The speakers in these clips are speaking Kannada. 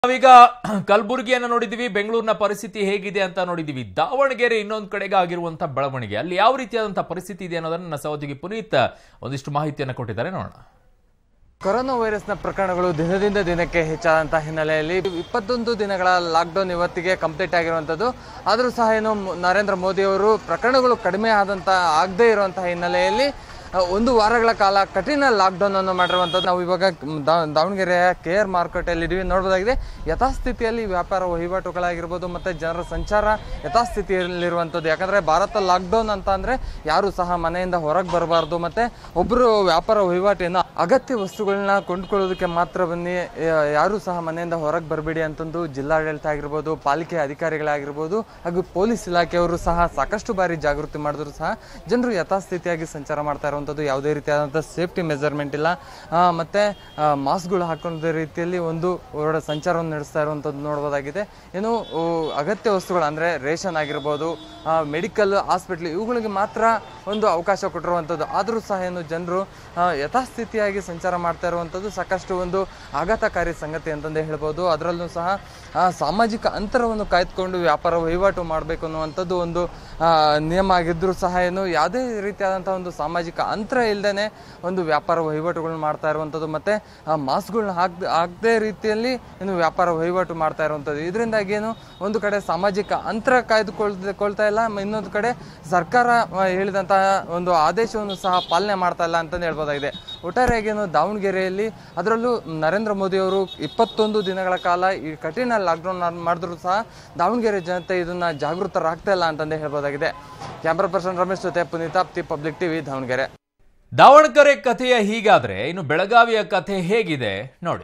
ನಾವೀಗ ಕಲಬುರಗಿಯನ್ನ ನೋಡಿದೀವಿ ಬೆಂಗಳೂರಿನ ಪರಿಸ್ಥಿತಿ ಹೇಗಿದೆ ಅಂತ ನೋಡಿದೀವಿ ದಾವಣಗೆರೆ ಇನ್ನೊಂದು ಕಡೆಗೆ ಆಗಿರುವಂತಹ ಬೆಳವಣಿಗೆ ಅಲ್ಲಿ ಯಾವ ರೀತಿಯಾದಂತಹ ಪರಿಸ್ಥಿತಿ ಇದೆ ಅನ್ನೋದನ್ನ ನನ್ನ ಸಹೋದ್ಯೋಗಿ ಪುನೀತ್ ಒಂದಿಷ್ಟು ಮಾಹಿತಿಯನ್ನು ಕೊಟ್ಟಿದ್ದಾರೆ ನೋಡೋಣ ಕೊರೋನಾ ವೈರಸ್ನ ಪ್ರಕರಣಗಳು ದಿನದಿಂದ ದಿನಕ್ಕೆ ಹೆಚ್ಚಾದಂಥ ಹಿನ್ನೆಲೆಯಲ್ಲಿ ಇಪ್ಪತ್ತೊಂದು ದಿನಗಳ ಲಾಕ್ಡೌನ್ ಇವತ್ತಿಗೆ ಕಂಪ್ಲೀಟ್ ಆಗಿರುವಂಥದ್ದು ಆದರೂ ಸಹ ಏನು ಮ- ನರೇಂದ್ರ ಮೋದಿ ಅವರು ಪ್ರಕರಣಗಳು ಕಡಿಮೆ ಆದಂಥ ಆಗದೇ ಇರುವಂತಹ ಹಿನ್ನೆಲೆಯಲ್ಲಿ ಆ, ಒಂದು ವಾರಗಳ ಕಾಲ ಕಠಿಣ ಲಾಕ್ಡೌನ್ ಅನ್ನು ಮಾಡಿರುವಂಥದ್ದು ನಾವು ಇವಾಗ ದಾ- ದಾವಣಗೆರೆಯ ಕೆ ಆರ್ ಮಾರುಕಟ್ಟೆಯಲ್ಲಿ ಇದೀವಿ ನೋಡ್ಬೋದಾಗಿದೆ ಯಥಾಸ್ಥಿತಿಯಲ್ಲಿ ವ್ಯಾಪಾರ ವಹಿವಾಟುಗಳಾಗಿರ್ಬೋದು ಮತ್ತು ಜನರ ಸಂಚಾರ ಯಥಾಸ್ಥಿತಿಯಲ್ಲಿರುವಂಥದ್ದು ಯಾಕಂದರೆ ಭಾರತ ಲಾಕ್ಡೌನ್ ಅಂತ ಅಂದರೆ ಯಾರು ಸಹ ಮನೆಯಿಂದ ಹೊರಗೆ ಬರಬಾರ್ದು ಮತ್ತು ಒಬ್ಬರು ವ್ಯಾಪಾರ ವಹಿವಾಟೇನು ಅಗತ್ಯ ವಸ್ತುಗಳನ್ನ ಕೊಂಡ್ಕೊಳ್ಳೋದಕ್ಕೆ ಮಾತ್ರ ಬನ್ನಿ ಯಾ- ಯಾರು ಸಹ ಮನೆಯಿಂದ ಹೊರಗೆ ಬರಬೇಡಿ ಅಂತಂದು ಜಿಲ್ಲಾಡಳಿತ ಆಗಿರ್ಬೋದು ಪಾಲಿಕೆ ಅಧಿಕಾರಿಗಳಾಗಿರ್ಬೋದು ಹಾಗೂ ಪೊಲೀಸ್ ಇಲಾಖೆಯವರು ಸಹ ಸಾಕಷ್ಟು ಬಾರಿ ಜಾಗೃತಿ ಮಾಡಿದ್ರು ಸಹ ಜನರು ಯಥಾಸ್ಥಿತಿಯಾಗಿ ಸಂಚಾರ ಮಾಡ್ತಾ ಇರುವಂಥದ್ದು ಯಾವುದೇ ರೀತಿಯಾದಂಥ ಸೇಫ್ಟಿ ಮೆಜರ್ಮೆಂಟ್ ಇಲ್ಲ ಆ, ಮತ್ತೆ ಆ, ಮಾಸ್ಕ್ಗಳು ಹಾಕೊಂಡ ರೀತಿಯಲ್ಲಿ ಒಂದು ಹೊರಡ ಸಂಚಾರವನ್ನು ನಡೆಸ್ತಾ ಇರುವಂಥದ್ದು ನೋಡ್ಬೋದಾಗಿದೆ ಏನು ಉ, ಅಗತ್ಯ ವಸ್ತುಗಳು ಅಂದರೆ ರೇಷನ್ ಆಗಿರ್ಬೋದು ಮೆಡಿಕಲ್ ಹಾಸ್ಪಿಟ್ಲ್ ಇವುಗಳಿಗೆ ಮಾತ್ರ ಒಂದು ಅವಕಾಶ ಕೊಟ್ಟಿರುವಂಥದ್ದು ಆದರೂ ಸಹ ಏನು ಜನರು ಆ, ಯಥಾಸ್ಥಿತಿಯಾಗಿ ಸಂಚಾರ ಮಾಡ್ತಾ ಇರುವಂಥದ್ದು ಸಾಕಷ್ಟು ಒಂದು ಆಘಾತಕಾರಿ ಸಂಗತಿ ಅಂತಂದೇ ಹೇಳ್ಬೋದು ಅದರಲ್ಲೂ ಸಹ ಆ, ಸಾಮಾಜಿಕ ಅಂತರವನ್ನು ಕಾಯ್ದುಕೊಂಡು ವ್ಯಾಪಾರ ವಹಿವಾಟು ಮಾಡಬೇಕು ಅನ್ನುವಂಥದ್ದು ಒಂದು ಆ, ನಿಯಮ ಆಗಿದ್ದರೂ ಸಹ ಏನು ಯಾವುದೇ ರೀತಿಯಾದಂಥ ಒಂದು ಸಾಮಾಜಿಕ ಅಂತರ ಇಲ್ಲದೇ ಒಂದು ವ್ಯಾಪಾರ ವಹಿವಾಟುಗಳನ್ನ ಮಾಡ್ತಾ ಇರುವಂಥದ್ದು ಮತ್ತು ಮಾಸ್ಕ್ಗಳನ್ನ ಹಾಕ್ ಆಗದೇ ರೀತಿಯಲ್ಲಿ ಏನು ವ್ಯಾಪಾರ ವಹಿವಾಟು ಮಾಡ್ತಾ ಇರುವಂಥದ್ದು ಇದರಿಂದಾಗಿ ಏನು ಒಂದು ಕಡೆ ಸಾಮಾಜಿಕ ಅಂತರ ಕಾಯ್ದುಕೊಳ್ದೆ ಕೊಳ್ತಾ ಇಲ್ಲ ಮ- ಇನ್ನೊಂದು ಕಡೆ ಸರ್ಕಾರ ಆ, ಹೇಳಿದಂತಹ ಒಂದು ಆದೇಶವನ್ನು ಸಹ ಪಾಲನೆ ಮಾಡ್ತಾ ಇಲ್ಲ ಅಂತಲೇ ಹೇಳ್ಬೋದಾಗಿದೆ ಒಟ್ಟಾರೆಯಾಗಿ ಏನು ದಾವಣಗೆರೆಯಲ್ಲಿ ಅದರಲ್ಲೂ ನರೇಂದ್ರ ಮೋದಿ ಅವರು ಇಪ್ಪತ್ತೊಂದು ದಿನಗಳ ಕಾಲ ಈ ಕಠಿಣ ಲಾಕ್ಡೌನ್ ಮಾಡಿದ್ರು ಸಹ ದಾವಣಗೆರೆ ಜನತೆ ಇದನ್ನ ಜಾಗೃತರಾಗ್ತಾ ಇಲ್ಲ ಅಂತಂದೇ ಹೇಳ್ಬೋದಾಗಿದೆ ಕ್ಯಾಮ್ರಾ ಪರ್ಸನ್ ರಮೇಶ್ ಜೊತೆ ಪುನೀತಾಪ್ತಿ ಪಬ್ಲಿಕ್ ಟಿವಿ ದಾವಣಗೆರೆ ದಾವಣಗೆರೆ ಕಥೆಯ ಹೀಗಾದ್ರೆ ಇನ್ನು ಬೆಳಗಾವಿಯ ಕಥೆ ಹೇಗಿದೆ ನೋಡಿ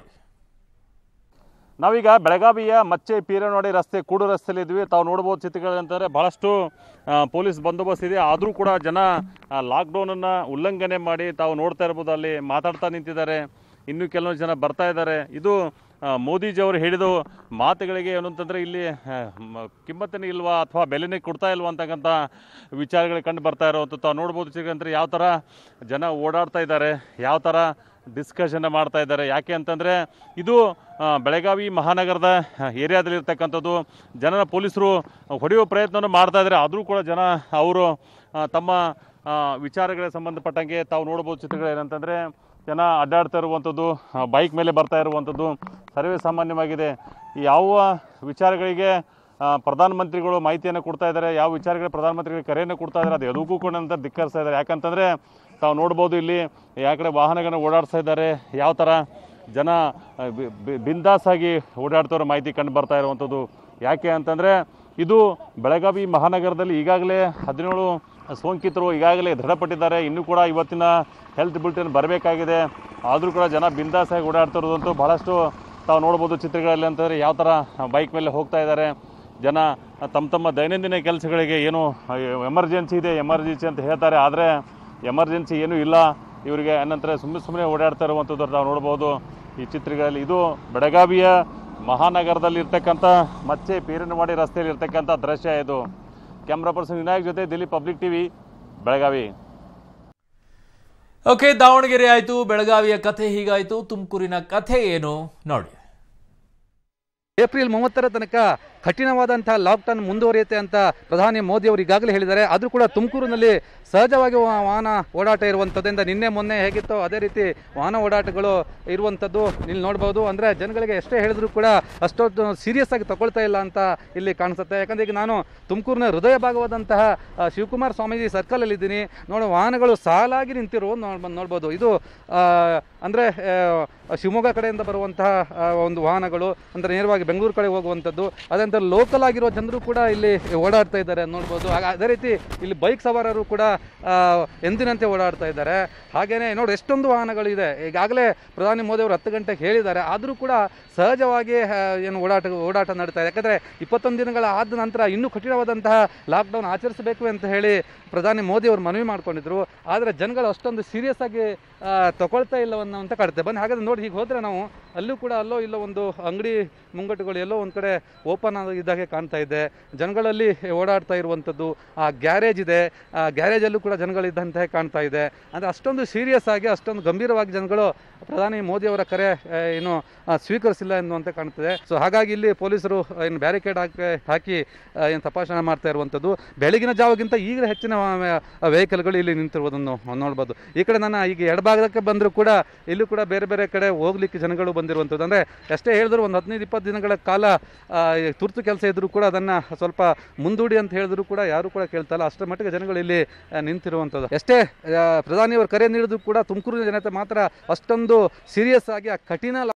ನಾವೀಗ ಬೆಳಗಾವಿಯ ಮಚ್ಚೆ ಪೀರನೋಡಿ ರಸ್ತೆ ಕೂಡು ರಸ್ತೆಯಲ್ಲಿ ಇದ್ವಿ ತಾವು ನೋಡ್ಬೋದು ಚಿತ್ರಗಳಂತಂದರೆ ಭಾಳಷ್ಟು ಆ, ಪೊಲೀಸ್ ಬಂದೋಬಸ್ತ್ ಇದೆ ಆದರೂ ಕೂಡ ಜನ ಲಾಕ್ಡೌನನ್ನು ಉಲ್ಲಂಘನೆ ಮಾಡಿ ತಾವು ನೋಡ್ತಾ ಇರ್ಬೋದು ಅಲ್ಲಿ ಮಾತಾಡ್ತಾ ನಿಂತಿದ್ದಾರೆ ಇನ್ನೂ ಕೆಲವೊಂದು ಜನ ಬರ್ತಾ ಇದ್ದಾರೆ ಇದು ಆ, ಮೋದಿಜಿಯವರು ಹೇಳಿದ ಮಾತುಗಳಿಗೆ ಏನು ಅಂತಂದರೆ ಇಲ್ಲಿ ಆ, ಮ- ಕಿಮ್ಮತ್ತನೇ ಇಲ್ವಾ ಅಥವಾ ಬೆಲೆನೇ ಕೊಡ್ತಾ ಇಲ್ವಾ ಅಂತಕ್ಕಂಥ ವಿಚಾರಗಳು ಕಂಡು ಬರ್ತಾ ಇರೋವಂಥದ್ದು ತಾವು ನೋಡ್ಬೋದು ಚಿತ್ರಗಳಂದ್ರೆ ಯಾವ ಥರ ಜನ ಓಡಾಡ್ತಾ ಇದ್ದಾರೆ ಯಾವ ಥರ ಡಿಸ್ಕಷನ್ ಮಾಡ್ತಾ ಇದ್ದಾರೆ ಯಾಕೆ ಅಂತಂದರೆ ಇದು ಆ, ಬೆಳಗಾವಿ ಮಹಾನಗರದ ಏರಿಯಾದಲ್ಲಿರ್ತಕ್ಕಂಥದ್ದು ಜನರ ಪೊಲೀಸರು ಹೊಡೆಯುವ ಪ್ರಯತ್ನವನ್ನು ಮಾಡ್ತಾ ಇದ್ದಾರೆ ಆದರೂ ಕೂಡ ಜನ ಅವರು ಆ, ತಮ್ಮ ಆ, ವಿಚಾರಗಳಿಗೆ ಸಂಬಂಧಪಟ್ಟಂಗೆ ತಾವು ನೋಡ್ಬೋದು ಚಿತ್ರಗಳು ಏನಂತಂದರೆ ಜನ ಅಡ್ಡಾಡ್ತಾ ಇರುವಂಥದ್ದು ಬೈಕ್ ಮೇಲೆ ಬರ್ತಾ ಇರುವಂಥದ್ದು ಸರ್ವೇ ಸಾಮಾನ್ಯವಾಗಿದೆ ಯಾವ ವಿಚಾರಗಳಿಗೆ ಆ, ಪ್ರಧಾನಮಂತ್ರಿಗಳು ಮಾಹಿತಿಯನ್ನು ಕೊಡ್ತಾ ಇದ್ದಾರೆ ಯಾವ ವಿಚಾರಗಳಿಗೆ ಪ್ರಧಾನಮಂತ್ರಿಗಳಿಗೆ ಕರೆಯನ್ನು ಕೊಡ್ತಾ ಇದ್ದಾರೆ ಅದು ಎಲ್ಲದಕ್ಕೂ ಕೂಡ ಅಂತ ಧಿಕ್ಕರಿಸ್ತಾ ಇದ್ದಾರೆ ಯಾಕಂತಂದರೆ ತಾವು ನೋಡ್ಬೋದು ಇಲ್ಲಿ ಯಾವ ಕಡೆ ವಾಹನಗಳನ್ನು ಓಡಾಡಿಸ್ತಾ ಇದ್ದಾರೆ ಯಾವ ಥರ ಜನ ಆ, ಬಿ- ಬಿ- ಬಿಂದಾಸಾಗಿ ಓಡಾಡ್ತಿರೋ ಮಾಹಿತಿ ಕಂಡು ಬರ್ತಾ ಇರುವಂಥದ್ದು ಯಾಕೆ ಅಂತಂದರೆ ಇದು ಬೆಳಗಾವಿ ಮಹಾನಗರದಲ್ಲಿ ಈಗಾಗಲೇ ಹದಿನೇಳು ಸೋಂಕಿತರು ಈಗಾಗಲೇ ದೃಢಪಟ್ಟಿದ್ದಾರೆ ಇನ್ನೂ ಕೂಡ ಇವತ್ತಿನ ಹೆಲ್ತ್ ಬುಲೆಟಿನ್ ಬರಬೇಕಾಗಿದೆ ಆದರೂ ಕೂಡ ಜನ ಬಿಂದಾಸಾಗಿ ಓಡಾಡ್ತಿರೋದಂತೂ ಭಾಳಷ್ಟು ತಾವು ನೋಡ್ಬೋದು ಚಿತ್ರಗಳಲ್ಲಿ ಅಂತಂದರೆ ಯಾವ ಥರ ಬೈಕ್ ಮೇಲೆ ಹೋಗ್ತಾ ಇದ್ದಾರೆ ಜನ ತಮ್ಮ ತಮ್ಮ ದೈನಂದಿನ ಕೆಲಸಗಳಿಗೆ ಏನು ಎಮರ್ಜೆನ್ಸಿ ಇದೆ ಎಮರ್ಜೆನ್ಸಿ ಅಂತ ಹೇಳ್ತಾರೆ ಆದರೆ ಎಮರ್ಜೆನ್ಸಿ ಏನೂ ಇಲ್ಲ ಇವರಿಗೆ ಅನಂತರ ಸುಮ್ಮನೆ ಸುಮ್ಮನೆ ಓಡಾಡ್ತಾ ಇರುವಂಥದ್ದು ನಾವು ನೋಡ್ಬೋದು ಈ ಚಿತ್ರಗಳಲ್ಲಿ ಇದು ಬೆಳಗಾವಿಯ ಮಹಾನಗರದಲ್ಲಿ ಇರ್ತಕ್ಕಂಥ ಮಚ್ಚೆ ಪೀರನವಾಡಿ ರಸ್ತೆಯಲ್ಲಿ ಇರ್ತಕ್ಕಂಥ ದೃಶ್ಯ ಇದು ಕ್ಯಾಮ್ರಾ ಪರ್ಸನ್ ವಿನಾಯಕ್ ಜೊತೆ Dilip public TV Belagavi okay Davanagere ಆಯ್ತು ಬೆಳಗಾವಿಯ ಕಥೆ ಹೀಗಾಯ್ತು ತುಮಕೂರಿನ ಕಥೆ ಏನು ನೋಡಿ ಏಪ್ರಿಲ್ ಮೂವತ್ತರ ತನಕ ಕಠಿಣವಾದಂತಹ ಲಾಕ್ಡೌನ್ ಮುಂದುವರಿಯುತ್ತೆ ಅಂತ ಪ್ರಧಾನಿ ಮೋದಿ ಅವರು ಈಗಾಗಲೇ ಹೇಳಿದ್ದಾರೆ ಆದರೂ ಕೂಡ ತುಮಕೂರಿನಲ್ಲಿ ಸಹಜವಾಗಿ ವಾ- ವಾಹನ ಓಡಾಟ ಇರುವಂಥದ್ದಿಂದ ನಿನ್ನೆ ಮೊನ್ನೆ ಹೇಗಿತ್ತೋ ಅದೇ ರೀತಿ ವಾಹನ ಓಡಾಟಗಳು ಇರುವಂಥದ್ದು ಇಲ್ಲಿ ನೋಡ್ಬೋದು ಅಂದರೆ ಜನಗಳಿಗೆ ಎಷ್ಟೇ ಹೇಳಿದ್ರು ಕೂಡ ಅಷ್ಟೊಂದು ಸೀರಿಯಸ್ ಆಗಿ ತಗೊಳ್ತಾ ಇಲ್ಲ ಅಂತ ಇಲ್ಲಿ ಕಾಣಿಸುತ್ತೆ ಯಾಕಂದರೆ ಈಗ ನಾನು ತುಮಕೂರಿನ ಹೃದಯ ಭಾಗವಾದಂತಹ ಆ, ಶಿವಕುಮಾರ ಸ್ವಾಮೀಜಿ ಸರ್ಕಲಲ್ಲಿ ಇದ್ದೀನಿ ನೋಡೋ ವಾಹನಗಳು ಸಾಲಾಗಿ ನಿಂತಿರೋ ನೋಡ್ ನೋಡ್ಬೋದು ಇದು ಅಂದರೆ ಶಿವಮೊಗ್ಗ ಕಡೆಯಿಂದ ಬರುವಂತಹ ಆ, ಒಂದು ವಾಹನಗಳು ಅಂದರೆ ನೇರವಾಗಿ ಬೆಂಗಳೂರು ಕಡೆ ಹೋಗುವಂಥದ್ದು ಅದಂತರ ಲೋಕಲ್ ಆಗಿರೋ ಜನರು ಕೂಡ ಇಲ್ಲಿ ಓಡಾಡ್ತಾ ಇದ್ದಾರೆ ನೋಡ್ಬೋದು ಹಾಗ ಅದೇ ರೀತಿ ಇಲ್ಲಿ ಬೈಕ್ ಸವಾರರು ಕೂಡ ಆ, ಎಂದಿನಂತೆ ಓಡಾಡ್ತಾ ಇದ್ದಾರೆ ಹಾಗೇನೆ ನೋಡಿ ಎಷ್ಟೊಂದು ವಾಹನಗಳಿದೆ ಈಗಾಗಲೇ ಪ್ರಧಾನಿ ಮೋದಿ ಅವರು ಹತ್ತು ಗಂಟೆಗೆ ಹೇಳಿದ್ದಾರೆ ಆದರೂ ಕೂಡ ಸಹಜವಾಗಿ ಆ, ಏನು ಓಡಾಟ ಓಡಾಟ ನಡೀತಾ ಇದೆ ಯಾಕಂದರೆ ಇಪ್ಪತ್ತೊಂದು ದಿನಗಳ ಆದ ನಂತರ ಇನ್ನೂ ಕಠಿಣವಾದಂತಹ ಲಾಕ್ಡೌನ್ ಆಚರಿಸಬೇಕು ಅಂತ ಹೇಳಿ ಪ್ರಧಾನಿ ಮೋದಿ ಅವರು ಮನವಿ ಮಾಡ್ಕೊಂಡಿದ್ರು ಆದರೆ ಜನಗಳು ಅಷ್ಟೊಂದು ಸೀರಿಯಸ್ ಆಗಿ ಆ, ತಗೊಳ್ತಾ ಇಲ್ಲವನ್ನೋ ಅಂತ ಕಾಡುತ್ತೆ ಬನ್ನಿ ಹಾಗಾದ್ರೆ ನೋಡಿ ಹೀಗೆ ಹೋದರೆ ನಾವು ಅಲ್ಲೂ ಕೂಡ ಅಲ್ಲೋ ಇಲ್ಲೋ ಒಂದು ಅಂಗಡಿ ಮುಂಗಟ್ಟುಗಳು ಎಲ್ಲೋ ಒಂದು ಕಡೆ ಓಪನ್ ಇದ್ದಾಗೆ ಕಾಣ್ತಾ ಇದೆ ಜನಗಳಲ್ಲಿ ಓಡಾಡ್ತಾ ಇರುವಂಥದ್ದು ಆ ಗ್ಯಾರೇಜ್ ಇದೆ ಆ ಗ್ಯಾರೇಜಲ್ಲೂ ಕೂಡ ಜನಗಳಿದ್ದಂತೆ ಕಾಣ್ತಾ ಇದೆ ಅಂದರೆ ಅಷ್ಟೊಂದು ಸೀರಿಯಸ್ ಆಗಿ ಅಷ್ಟೊಂದು ಗಂಭೀರವಾಗಿ ಜನಗಳು ಪ್ರಧಾನಿ ಮೋದಿ ಅವರ ಕರೆ ಆ, ಏನು ಆ, ಸ್ವೀಕರಿಸಿಲ್ಲ ಎನ್ನುವಂತೆ ಕಾಣ್ತದೆ ಸೊ ಹಾಗಾಗಿ ಇಲ್ಲಿ ಪೊಲೀಸರು ಏನು ಬ್ಯಾರಿಕೇಡ್ ಹಾಕಿ ಹಾಕಿ ಆ, ಏನು ತಪಾಸಣೆ ಮಾಡ್ತಾ ಇರುವಂಥದ್ದು ಬೆಳಗಿನ ಜಾವಕ್ಕಿಂತ ಈಗ ಹೆಚ್ಚಿನ ವೆಹಿಕಲ್ಗಳು ಇಲ್ಲಿ ನಿಂತಿರುವುದನ್ನು ನೋಡ್ಬೋದು ಈ ಕಡೆ ನನ್ನ ಈಗ ಎಡಭಾಗಕ್ಕೆ ಬಂದರೂ ಕೂಡ ಇಲ್ಲೂ ಕೂಡ ಬೇರೆ ಬೇರೆ ಕಡೆ ಹೋಗ್ಲಿಕ್ಕೆ ಜನಗಳು ಬಂದಿರುವಂಥದ್ದು ಅಂದರೆ ಎಷ್ಟೇ ಹೇಳಿದ್ರು ಒಂದು ಹದಿನೈದು ಇಪ್ಪತ್ತು ದಿನಗಳ ಕಾಲ ಆ, ಈ ತುರ್ತು ಕೆಲಸ ಇದ್ದರೂ ಕೂಡ ಅದನ್ನು ಸ್ವಲ್ಪ ಮುಂದೂಡಿ ಅಂತ ಹೇಳಿದ್ರು ಕೂಡ ಯಾರು ಕೂಡ ಕೇಳ್ತಲ್ಲ ಅಷ್ಟರ ಮಟ್ಟಿಗೆ ಜನಗಳು ಇಲ್ಲಿ ಆ, ನಿಂತಿರುವಂಥದ್ದು ಎಷ್ಟೇ ಆ, ಪ್ರಧಾನಿಯವರು ಕರೆ ನೀಡಿದ್ರು ಕೂಡ ತುಮಕೂರಿನ ಜನತೆ ಮಾತ್ರ ಅಷ್ಟೊಂದು ಸೀರಿಯಸ್ ಆಗಿ ಆ ಕಠಿಣ